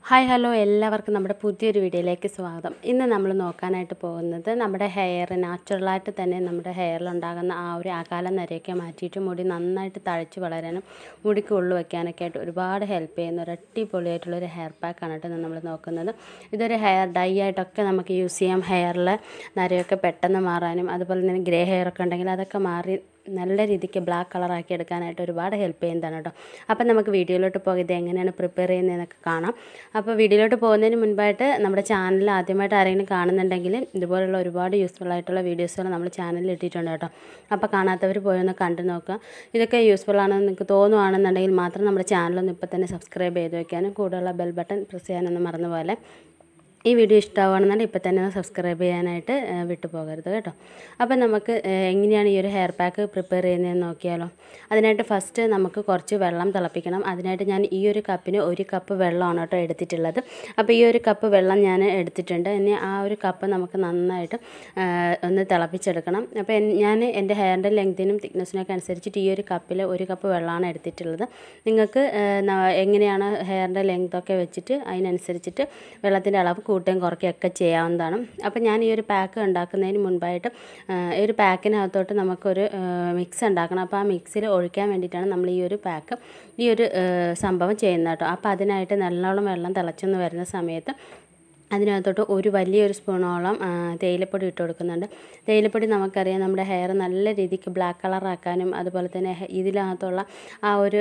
hi hello എല്ലാവർക്കും നമ്മുടെ പുതിയൊരു വീഡിയോയിലേക്ക് സ്വാഗതം ഇന്ന് നമ്മൾ നോക്കാനായിട്ട് പോകുന്നത് നമ്മുടെ ഹെയർ നാച്ചുറലായിട്ട് തന്നെ നമ്മുടെ ഹെയറിലുണ്ടാകുന്ന ആ ഒരു അകാല നരയൊക്കെ മാറ്റിയിട്ട് മുടി നന്നായിട്ട് തഴച്ച് വളരാനും മുടിക്ക് ഉള്ളു വയ്ക്കാനൊക്കെ ആയിട്ട് ഒരുപാട് ഹെൽപ്പ് ചെയ്യുന്ന ഒരു അടിപൊളിയായിട്ടുള്ളൊരു ഹെയർ പാക്കാണ് കേട്ടോ നമ്മൾ നോക്കുന്നത് ഇതൊരു ഹെയർ ഡൈ ആയിട്ടൊക്കെ നമുക്ക് യൂസ് ചെയ്യാം ഹെയറിലെ നരയൊക്കെ പെട്ടെന്ന് മാറാനും അതുപോലെ തന്നെ ഗ്രേ ഹെയർ ഒക്കെ ഉണ്ടെങ്കിൽ അതൊക്കെ മാറി നല്ല രീതിക്ക് ബ്ലാക്ക് കളറാക്കി എടുക്കാനായിട്ട് ഒരുപാട് ഹെൽപ്പ് ചെയ്യുന്നതാണ് കേട്ടോ അപ്പം നമുക്ക് വീഡിയോയിലോട്ട് പോകാം ഇത് എങ്ങനെയാണ് പ്രിപ്പയർ ചെയ്യുന്നതെന്നൊക്കെ കാണാം അപ്പോൾ വീഡിയോയിലോട്ട് പോകുന്നതിന് മുൻപായിട്ട് നമ്മുടെ ചാനൽ ആദ്യമായിട്ട് ആരെങ്കിലും കാണുന്നുണ്ടെങ്കിൽ ഇതുപോലുള്ള ഒരുപാട് യൂസ്ഫുൾ ആയിട്ടുള്ള വീഡിയോസുകൾ നമ്മൾ ചാനലിൽ ഇട്ടിട്ടുണ്ട് കേട്ടോ അപ്പോൾ കാണാത്തവർ പോയി ഒന്ന് കണ്ടു നോക്കുക ഇതൊക്കെ യൂസ്ഫുൾ ആണെന്ന് നിങ്ങൾക്ക് തോന്നുവാണെന്നുണ്ടെങ്കിൽ മാത്രം നമ്മുടെ ചാനലൊന്ന് ഇപ്പോൾ തന്നെ സബ്സ്ക്രൈബ് ചെയ്ത് വയ്ക്കാനും കൂടെയുള്ള ബെൽ ബട്ടൺ പ്രസ് ചെയ്യാനൊന്നും മറന്നു പോലെ ഈ വീഡിയോ ഇഷ്ടമാണെന്നുണ്ടെങ്കിൽ ഇപ്പോൾ തന്നെ ഒന്ന് സബ്സ്ക്രൈബ് ചെയ്യാനായിട്ട് വിട്ടു പോകരുത് കേട്ടോ അപ്പോൾ നമുക്ക് എങ്ങനെയാണ് ഈ ഒരു ഹെയർ പാക്ക് പ്രിപ്പയർ ചെയ്യുന്നതെന്ന് നോക്കിയാലോ അതിനായിട്ട് ഫസ്റ്റ് നമുക്ക് കുറച്ച് വെള്ളം തിളപ്പിക്കണം അതിനായിട്ട് ഞാൻ ഈ ഒരു കപ്പിന് ഒരു കപ്പ് വെള്ളമാണ് കേട്ടോ എടുത്തിട്ടുള്ളത് അപ്പോൾ ഈ ഒരു കപ്പ് വെള്ളം ഞാൻ എടുത്തിട്ടുണ്ട് ഇനി ആ ഒരു കപ്പ് നമുക്ക് നന്നായിട്ട് ഒന്ന് തിളപ്പിച്ചെടുക്കണം അപ്പോൾ ഞാൻ എൻ്റെ ഹെയറിൻ്റെ ലെങ്തിനും തിക്നെസ്സിനൊക്കെ അനുസരിച്ചിട്ട് ഈ ഒരു കപ്പിൽ ഒരു കപ്പ് വെള്ളമാണ് എടുത്തിട്ടുള്ളത് നിങ്ങൾക്ക് എങ്ങനെയാണ് ഹെയറിൻ്റെ ലെങ്തൊക്കെ വെച്ചിട്ട് അതിനനുസരിച്ചിട്ട് വെള്ളത്തിൻ്റെ അളവ് കൂട്ടുകയും കുറയ്ക്കുകയൊക്കെ ചെയ്യാവുന്നതാണ് അപ്പോൾ ഞാൻ ഈ ഒരു പാക്ക് ഉണ്ടാക്കുന്നതിന് മുൻപായിട്ട് ഈ ഒരു പാക്കിനകത്തോട്ട് നമുക്കൊരു മിക്സ് ഉണ്ടാക്കണം അപ്പോൾ ആ മിക്സിൽ ഒഴിക്കാൻ വേണ്ടിയിട്ടാണ് നമ്മൾ ഈ ഒരു പാക്ക് ഈ ഒരു സംഭവം ചെയ്യുന്നത് കേട്ടോ അപ്പോൾ അതിനായിട്ട് നല്ലോണം വെള്ളം തിളച്ചെന്ന് വരുന്ന സമയത്ത് അതിനകത്തോട്ട് ഒരു വലിയൊരു സ്പൂണോളം തേയിലപ്പൊടി ഇട്ട് കൊടുക്കുന്നുണ്ട് തേയിലപ്പൊടി നമുക്കറിയാം നമ്മുടെ ഹെയർ നല്ല രീതിക്ക് ബ്ലാക്ക് കളറാക്കാനും അതുപോലെ തന്നെ ഇതിനകത്തുള്ള ആ ഒരു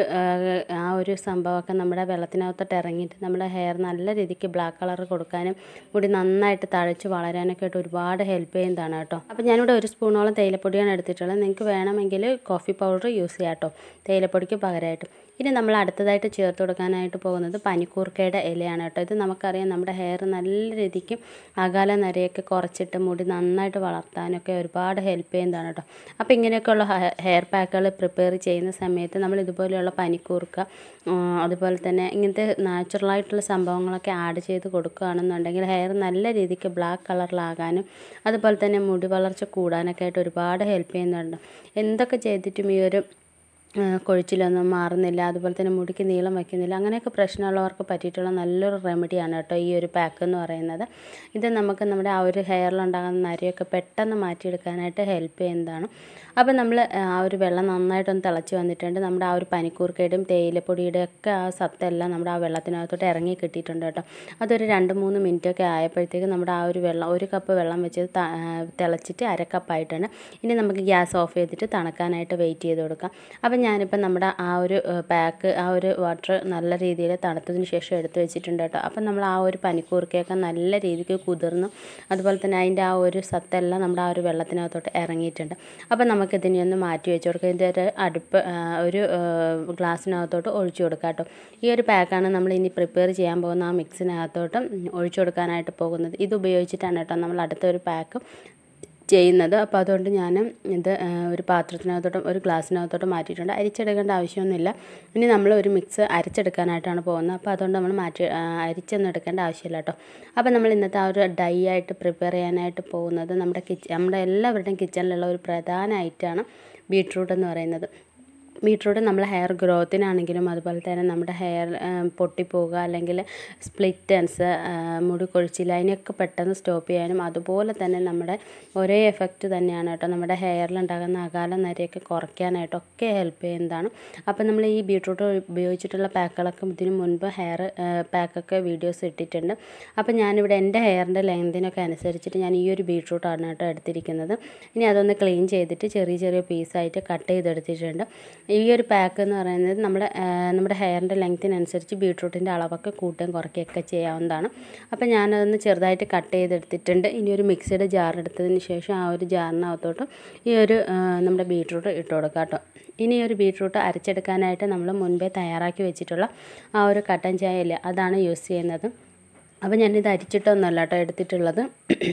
ആ ഒരു സംഭവമൊക്കെ നമ്മുടെ വെള്ളത്തിനകത്തോട്ട് ഇറങ്ങിയിട്ട് നമ്മുടെ ഹെയർ നല്ല രീതിക്ക് ബ്ലാക്ക് കളർ കൊടുക്കാനും മുടി നന്നായിട്ട് തഴച്ച് വളരാനൊക്കെ ആയിട്ട് ഒരുപാട് ഹെൽപ്പ് ചെയ്യുന്നതാണ് കേട്ടോ അപ്പോൾ ഞാനിവിടെ ഒരു സ്പൂണോളം തേയിലപ്പൊടിയാണ് എടുത്തിട്ടുള്ളത് നിങ്ങൾക്ക് വേണമെങ്കിൽ കോഫി പൗഡർ യൂസ് ചെയ്യാം കേട്ടോ തേയിലപ്പൊടിക്ക് പകരമായിട്ട് ഇനി നമ്മൾ അടുത്തതായിട്ട് ചേർത്ത് കൊടുക്കാനായിട്ട് പോകുന്നത് പനിക്കൂർക്കയുടെ ഇലയാണ് കേട്ടോ ഇത് നമുക്കറിയാം നമ്മുടെ ഹെയർ നല്ല രീതിക്ക് അകാല നരയൊക്കെ കുറച്ചിട്ട് മുടി നന്നായിട്ട് വളർത്താനൊക്കെ ഒരുപാട് ഹെൽപ്പ് ചെയ്യുന്നതാണ് കേട്ടോ അപ്പോൾ ഇങ്ങനെയൊക്കെയുള്ള ഹെയർ പാക്കുകൾ പ്രിപ്പയർ ചെയ്യുന്ന സമയത്ത് നമ്മൾ ഇതുപോലെയുള്ള പനിക്കൂർക്ക അതുപോലെ തന്നെ ഇങ്ങനത്തെ നാച്ചുറലായിട്ടുള്ള സംഭവങ്ങളൊക്കെ ആഡ് ചെയ്ത് കൊടുക്കുകയാണെന്നുണ്ടെങ്കിൽ ഹെയർ നല്ല രീതിക്ക് ബ്ലാക്ക് കളറിലാകാനും അതുപോലെ തന്നെ മുടി വളർച്ച കൂടാനൊക്കെ ആയിട്ട് ഒരുപാട് ഹെൽപ്പ് ചെയ്യുന്നുണ്ട് എന്തൊക്കെ ചെയ്തിട്ടും ഈ ഒരു കൊഴിച്ചിലൊന്നും മാറുന്നില്ല അതുപോലെ തന്നെ മുടിക്ക് നീളം വയ്ക്കുന്നില്ല അങ്ങനെയൊക്കെ പ്രശ്നമുള്ളവർക്ക് പറ്റിയിട്ടുള്ള നല്ലൊരു റെമഡിയാണ് കേട്ടോ ഈ ഒരു പാക്ക് എന്ന് പറയുന്നത് ഇത് നമുക്ക് നമ്മുടെ ആ ഒരു ഹെയറിലുണ്ടാകുന്ന നരയൊക്കെ പെട്ടെന്ന് മാറ്റിയെടുക്കാനായിട്ട് ഹെൽപ്പ് ചെയ്യുന്നതാണ് അപ്പോൾ നമ്മൾ ആ ഒരു വെള്ളം നന്നായിട്ടൊന്ന് തിളച്ച് വന്നിട്ടുണ്ട് നമ്മുടെ ആ ഒരു പനിക്കൂർക്കയുടെയും തേയിലപ്പൊടിയുടെയും ഒക്കെ ആ സത്തെല്ലാം നമ്മുടെ ആ വെള്ളത്തിനകത്തോട്ട് ഇറങ്ങി കിട്ടിയിട്ടുണ്ട് കേട്ടോ അതൊരു രണ്ട് മൂന്ന് മിനിറ്റൊക്കെ ആയപ്പോഴത്തേക്ക് നമ്മുടെ ആ ഒരു വെള്ളം ഒരു കപ്പ് വെള്ളം വെച്ച് തിളച്ചിട്ട് അര കപ്പായിട്ടുണ്ട് ഇനി നമുക്ക് ഗ്യാസ് ഓഫ് ചെയ്തിട്ട് തണുക്കാനായിട്ട് വെയിറ്റ് ചെയ്ത് കൊടുക്കാം അപ്പം ഞാനിപ്പോൾ നമ്മുടെ ആ ഒരു പാക്ക് ആ ഒരു വാട്ടർ നല്ല രീതിയിൽ തണുത്തതിന് ശേഷം എടുത്ത് വെച്ചിട്ടുണ്ട് കേട്ടോ അപ്പം നമ്മൾ ആ ഒരു പനിക്കൂർക്കയൊക്കെ നല്ല രീതിക്ക് കുതിർന്നു അതുപോലെ തന്നെ അതിൻ്റെ ആ ഒരു സത്തെല്ലാം നമ്മുടെ ആ ഒരു വെള്ളത്തിനകത്തോട്ട് ഇറങ്ങിയിട്ടുണ്ട് അപ്പം നമുക്കിതിനെ ഒന്ന് മാറ്റി വെച്ച് കൊടുക്കാം ഇതിൻ്റെ ഒരു അടുപ്പ് ഒരു ഗ്ലാസ്സിനകത്തോട്ട് ഒഴിച്ചു കൊടുക്കാം കേട്ടോ ഈ ഒരു പാക്കാണ് നമ്മൾ ഇനി പ്രിപ്പയർ ചെയ്യാൻ പോകുന്ന ആ മിക്സിനകത്തോട്ട് ഒഴിച്ചു കൊടുക്കാനായിട്ട് പോകുന്നത് ഇത് ഉപയോഗിച്ചിട്ടാണ് കേട്ടോ നമ്മൾ അടുത്ത ഒരു പാക്ക് ചെയ്യുന്നത് അപ്പോൾ അതുകൊണ്ട് ഞാൻ ഇത് ഒരു പാത്രത്തിനകത്തോട്ടും ഒരു ഗ്ലാസ്സിനകത്തോട്ടും മാറ്റിയിട്ടുണ്ട് അരിച്ചെടുക്കേണ്ട ആവശ്യമൊന്നുമില്ല ഇനി നമ്മൾ ഒരു മിക്സ് അരച്ചെടുക്കാനായിട്ടാണ് പോകുന്നത് അപ്പോൾ അതുകൊണ്ട് നമ്മൾ മാറ്റി അരിച്ചൊന്നും എടുക്കേണ്ട ആവശ്യമില്ല കേട്ടോ അപ്പോൾ നമ്മൾ ഇന്നത്തെ ആ ഒരു ഡൈ ആയിട്ട് പ്രിപ്പയർ ചെയ്യാനായിട്ട് പോകുന്നത് നമ്മുടെ കിച്ചൺ നമ്മുടെ എല്ലാവരുടെയും കിച്ചണിലുള്ള ഒരു പ്രധാന ഐറ്റമാണ് ബീട്രൂട്ട് എന്ന് പറയുന്നത് ബീട്രൂട്ട് നമ്മൾ ഹെയർ ഗ്രോത്തിനാണെങ്കിലും അതുപോലെ തന്നെ നമ്മുടെ ഹെയർ പൊട്ടിപ്പോവുക അല്ലെങ്കിൽ സ്പ്ലിറ്റൻസ് മുടി കൊഴിച്ചിൽ അതിനൊക്കെ പെട്ടെന്ന് സ്റ്റോപ്പ് ചെയ്യാനും അതുപോലെ തന്നെ നമ്മുടെ ഒരേ എഫക്റ്റ് തന്നെയാണ് കേട്ടോ നമ്മുടെ ഹെയറിലുണ്ടാകുന്ന അകാല നരയൊക്കെ കുറയ്ക്കാനായിട്ടൊക്കെ ഹെൽപ്പ് ചെയ്യുന്നതാണ് അപ്പോൾ നമ്മൾ ഈ ബീട്രൂട്ട് ഉപയോഗിച്ചിട്ടുള്ള പാക്കുകളൊക്കെ ഇതിന് മുൻപ് ഹെയർ പാക്കൊക്കെ വീഡിയോസ് ഇട്ടിട്ടുണ്ട് അപ്പോൾ ഞാനിവിടെ എൻ്റെ ഹെയറിൻ്റെ ലെങ്തിനൊക്കെ അനുസരിച്ചിട്ട് ഞാൻ ഈ ഒരു ബീട്രൂട്ടാണ് കേട്ടോ എടുത്തിരിക്കുന്നത് ഇനി അതൊന്ന് ക്ലീൻ ചെയ്തിട്ട് ചെറിയ ചെറിയ പീസായിട്ട് കട്ട് ചെയ്തെടുത്തിട്ടുണ്ട് ഈ ഒരു പാക്ക് എന്ന് പറയുന്നത് നമ്മുടെ നമ്മുടെ ഹെയറിൻ്റെ ലെങ്ത്തിനനുസരിച്ച് ബീട്രൂട്ടിൻ്റെ അളവൊക്കെ കൂട്ടുകയും കുറയ്ക്കുകയൊക്കെ ചെയ്യാവുന്നതാണ് അപ്പോൾ ഞാനതൊന്ന് ചെറുതായിട്ട് കട്ട് ചെയ്തെടുത്തിട്ടുണ്ട് ഇനി ഒരു മിക്സിയുടെ ജാർ എടുത്തതിന് ശേഷം ആ ഒരു ജാറിനകത്തോട്ട് ഈ ഒരു നമ്മുടെ ബീട്രൂട്ട് ഇട്ട് കൊടുക്കാം കേട്ടോ ഇനി ഒരു ബീട്രൂട്ട് അരച്ചെടുക്കാനായിട്ട് നമ്മൾ മുൻപേ തയ്യാറാക്കി വെച്ചിട്ടുള്ള ആ ഒരു കട്ടൻ ചായ ഇല്ലേ അതാണ് യൂസ് ചെയ്യുന്നത് അപ്പോൾ ഞാനിത് അരിച്ചിട്ടൊന്നുമല്ല കേട്ടോ എടുത്തിട്ടുള്ളത്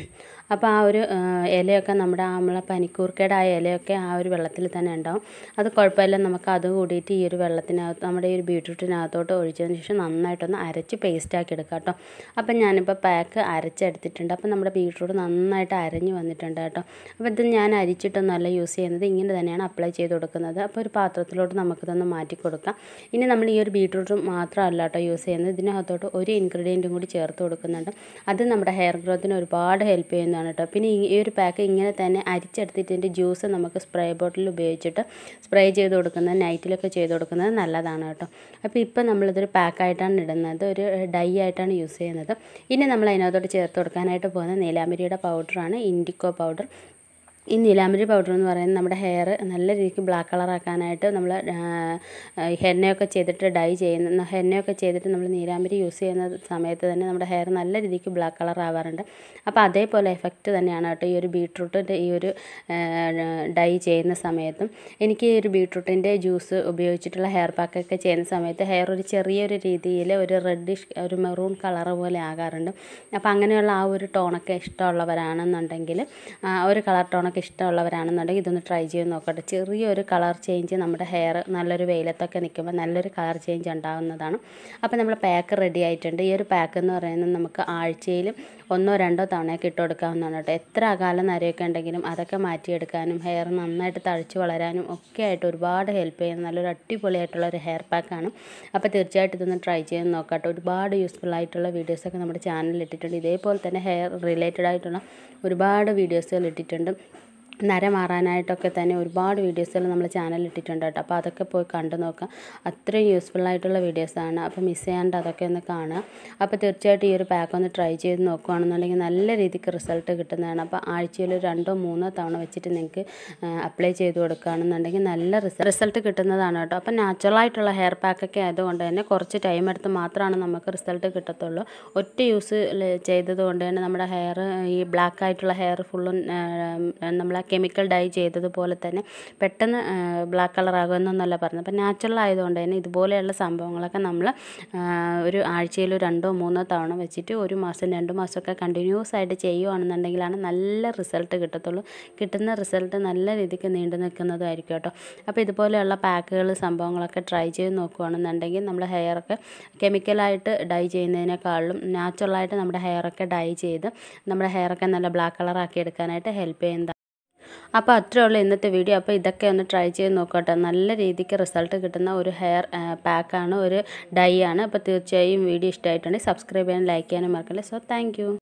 അപ്പോൾ ആ ഒരു ആ, ഇലയൊക്കെ നമ്മുടെ ആ നമ്മളെ പനിക്കൂർക്കയുടെ ആ ഇലയൊക്കെ ആ ഒരു വെള്ളത്തിൽ തന്നെ ഉണ്ടാവും അത് കുഴപ്പമില്ല നമുക്ക് അത് കൂടിയിട്ട് ഈ ഒരു വെള്ളത്തിനകത്ത് നമ്മുടെ ഈ ഒരു ബീട്രൂട്ടിനകത്തോട്ട് ഒഴിച്ചതിന് ശേഷം നന്നായിട്ടൊന്ന് അരച്ച് പേസ്റ്റ് ആക്കി എടുക്കാം കേട്ടോ അപ്പം ഞാനിപ്പോൾ പാക്ക് അരച്ചെടുത്തിട്ടുണ്ട് അപ്പം നമ്മുടെ ബീട്രൂട്ട് നന്നായിട്ട് അരഞ്ഞ് വന്നിട്ടുണ്ട് കേട്ടോ അപ്പോൾ ഇത് ഞാൻ അരിച്ചിട്ടൊന്നുമല്ല യൂസ് ചെയ്യുന്നത് ഇങ്ങനെ തന്നെയാണ് അപ്ലൈ ചെയ്ത് കൊടുക്കുന്നത് അപ്പോൾ ഒരു പാത്രത്തിലോട്ട് നമുക്കിതൊന്ന് മാറ്റി കൊടുക്കാം ഇനി നമ്മൾ ഈ ഒരു ബീട്രൂട്ട് മാത്രമല്ല കേട്ടോ യൂസ് ചെയ്യുന്നത് ഇതിനകത്തോട്ട് ഒരു ഇൻഗ്രീഡിയൻറ്റും കൂടി ചേർത്ത് കൊടുക്കുന്നുണ്ട് അത് നമ്മുടെ ഹെയർ ഗ്രോത്തിന് ഒരുപാട് ഹെൽപ്പ് ചെയ്യുന്നതാണ് കേട്ടോ പിന്നെ ഈ ഈ ഒരു പാക്ക് ഇങ്ങനെ തന്നെ അരിച്ചെടുത്തിട്ട് ഇതിൻ്റെ ജ്യൂസ് നമുക്ക് സ്പ്രേ ബോട്ടിൽ ഉപയോഗിച്ചിട്ട് സ്പ്രേ ചെയ്ത് കൊടുക്കുന്നത് നൈറ്റിലൊക്കെ ചെയ്ത് കൊടുക്കുന്നത് നല്ലതാണ് കേട്ടോ അപ്പോൾ ഇപ്പോൾ നമ്മളിതൊരു പാക്കായിട്ടാണ് ഇടുന്നത് ഒരു ഡൈ ആയിട്ടാണ് യൂസ് ചെയ്യുന്നത് ഇനി നമ്മൾ അതിനകത്തോട്ട് ചേർത്ത് കൊടുക്കാനായിട്ട് പോകുന്നത് നീലാമ്പരിയുടെ പൗഡറാണ് ഇൻഡിക്കോ പൗഡർ ഈ നീലാമ്പരി പൗഡർ എന്ന് പറയുന്നത് നമ്മുടെ ഹെയർ നല്ല രീതിക്ക് ബ്ലാക്ക് കളറാക്കാനായിട്ട് നമ്മൾ ഹെന്നയൊക്കെ ചെയ്തിട്ട് ഡൈ ചെയ്യുന്ന ഹെന്നയൊക്കെ ചെയ്തിട്ട് നമ്മൾ നീലാമ്പരി യൂസ് ചെയ്യുന്ന സമയത്ത് തന്നെ നമ്മുടെ ഹെയർ നല്ല രീതിക്ക് ബ്ലാക്ക് കളർ ആവാറുണ്ട് അപ്പോൾ അതേപോലെ എഫക്റ്റ് തന്നെയാണ് കേട്ടോ ഈ ഒരു ബീട്രൂട്ടിൻ്റെ ഈ ഒരു ഡൈ ചെയ്യുന്ന സമയത്തും എനിക്ക് ഈ ഒരു ബീട്രൂട്ടിൻ്റെ ജ്യൂസ് ഉപയോഗിച്ചിട്ടുള്ള ഹെയർ പാക്കൊക്കെ ചെയ്യുന്ന സമയത്ത് ഹെയർ ഒരു ചെറിയൊരു രീതിയിൽ ഒരു റെഡിഷ് ഒരു മെറൂൺ കളർ പോലെ ആകാറുണ്ട് അപ്പോൾ അങ്ങനെയുള്ള ആ ഒരു ടോണൊക്കെ ഇഷ്ടമുള്ളവരാണെന്നുണ്ടെങ്കിൽ ആ ഒരു കളർ ടോണൊക്കെ ഇഷ്ടമുള്ളവരാണെന്നുണ്ടെങ്കിൽ ഇതൊന്ന് ട്രൈ ചെയ്ത് നോക്കട്ടെ ചെറിയൊരു കളർ ചേഞ്ച് നമ്മുടെ ഹെയർ നല്ലൊരു വെയിലത്തൊക്കെ നിൽക്കുമ്പോൾ നല്ലൊരു കളർ ചേഞ്ച് ഉണ്ടാകുന്നതാണ് അപ്പോൾ നമ്മൾ പാക്ക് റെഡി ആയിട്ടുണ്ട് ഈ ഒരു പാക്ക് എന്ന് പറയുന്നത് നമുക്ക് ആഴ്ചയിൽ ഒന്നോ രണ്ടോ തവണയൊക്കെ ഇട്ട് കൊടുക്കാവുന്നതാണ് കേട്ടോ എത്ര അകാലം നരയൊക്കെ ഉണ്ടെങ്കിലും അതൊക്കെ മാറ്റിയെടുക്കാനും ഹെയർ നന്നായിട്ട് തഴച്ച് വളരാനും ഒക്കെ ആയിട്ട് ഒരുപാട് ഹെൽപ്പ് ചെയ്യുന്ന നല്ലൊരു അടിപൊളിയായിട്ടുള്ള ഒരു ഹെയർ പാക്കാണ് അപ്പോൾ തീർച്ചയായിട്ടും ഇതൊന്ന് ട്രൈ ചെയ്ത് നോക്കട്ടെ ഒരുപാട് യൂസ്ഫുൾ ആയിട്ടുള്ള വീഡിയോസൊക്കെ നമ്മുടെ ചാനലിൽ ഇട്ടിട്ടുണ്ട് ഇതേപോലെ തന്നെ ഹെയർ റിലേറ്റഡ് ആയിട്ടുള്ള ഒരുപാട് വീഡിയോസുകൾ ഇട്ടിട്ടുണ്ട് നര മാറാനായിട്ടൊക്കെ തന്നെ ഒരുപാട് വീഡിയോസുകൾ നമ്മൾ ചാനലിൽ ഇട്ടിട്ടുണ്ട് കേട്ടോ അപ്പോൾ അതൊക്കെ പോയി കണ്ടു നോക്കാം അത്രയും യൂസ്ഫുൾ ആയിട്ടുള്ള വീഡിയോസാണ് അപ്പോൾ മിസ് ചെയ്യാണ്ട് അതൊക്കെ ഒന്ന് കാണുക അപ്പോൾ തീർച്ചയായിട്ടും ഈ ഒരു പാക്ക് ഒന്ന് ട്രൈ ചെയ്ത് നോക്കുകയാണെന്നുണ്ടെങ്കിൽ നല്ല രീതിക്ക് റിസൾട്ട് കിട്ടുന്നതാണ് അപ്പോൾ ആഴ്ചയിൽ രണ്ടോ മൂന്നോ തവണ വെച്ചിട്ട് നിങ്ങൾക്ക് അപ്ലൈ ചെയ്ത് കൊടുക്കുകയാണെന്നുണ്ടെങ്കിൽ നല്ല റിസൾട്ട് കിട്ടുന്നതാണ് കേട്ടോ അപ്പോൾ നാച്ചുറലായിട്ടുള്ള ഹെയർ പാക്കൊക്കെ ആയതുകൊണ്ട് തന്നെ കുറച്ച് ടൈം എടുത്ത് മാത്രമാണ് നമുക്ക് റിസൾട്ട് കിട്ടത്തുള്ളൂ ഒറ്റ യൂസ് ചെയ്തത് കൊണ്ട് തന്നെ നമ്മുടെ ഹെയർ ഈ ബ്ലാക്ക് ആയിട്ടുള്ള ഹെയർ ഫുള്ളും നമ്മൾ കെമിക്കൽ ഡൈ ചെയ്തതുപോലെ തന്നെ പെട്ടെന്ന് ബ്ലാക്ക് കളർ ആകുമെന്നൊന്നല്ല പറഞ്ഞത് അപ്പോൾ നാച്ചുറൽ ആയതുകൊണ്ട് തന്നെ ഇതുപോലെയുള്ള സംഭവങ്ങളൊക്കെ നമ്മൾ ഒരു ആഴ്ചയിൽ രണ്ടോ മൂന്നോ തവണ വെച്ചിട്ട് ഒരു മാസം രണ്ട് മാസമൊക്കെ കണ്ടിന്യൂസ് ആയിട്ട് ചെയ്യുകയാണെന്നുണ്ടെങ്കിലാണ് നല്ല റിസൾട്ട് കിട്ടത്തുള്ളൂ കിട്ടുന്ന റിസൾട്ട് നല്ല രീതിക്ക് നീണ്ടു നിൽക്കുന്നതായിരിക്കും കേട്ടോ അപ്പോൾ ഇതുപോലെയുള്ള പാക്കുകൾ സംഭവങ്ങളൊക്കെ ട്രൈ ചെയ്ത് നോക്കുകയാണെന്നുണ്ടെങ്കിൽ നമ്മുടെ ഹെയറൊക്കെ കെമിക്കലായിട്ട് ഡൈ ചെയ്യുന്നതിനേക്കാളും നാച്ചുറലായിട്ട് നമ്മുടെ ഹെയറൊക്കെ ഡൈ ചെയ്ത് നമ്മുടെ ഹെയറൊക്കെ നല്ല ബ്ലാക്ക് കളറാക്കി എടുക്കാനായിട്ട് ഹെൽപ്പ് ചെയ്യുന്നതാണ് അപ്പോൾ അത്രേ ഉള്ളൂ ഇന്നത്തെ വീഡിയോ അപ്പോൾ ഇതൊക്കെ ഒന്ന് ട്രൈ ചെയ്ത് നോക്കട്ടെ നല്ല രീതിക്ക് റിസൾട്ട് കിട്ടുന്ന ഒരു ഹെയർ പാക്കാണ് ഒരു ഡൈ ആണ് അപ്പോൾ തീർച്ചയായും വീഡിയോ ഇഷ്ടമായിട്ടുണ്ടെങ്കിൽ സബ്സ്ക്രൈബ് ചെയ്യാനും ലൈക്ക് ചെയ്യാനും മറക്കല്ലേ സോ താങ്ക്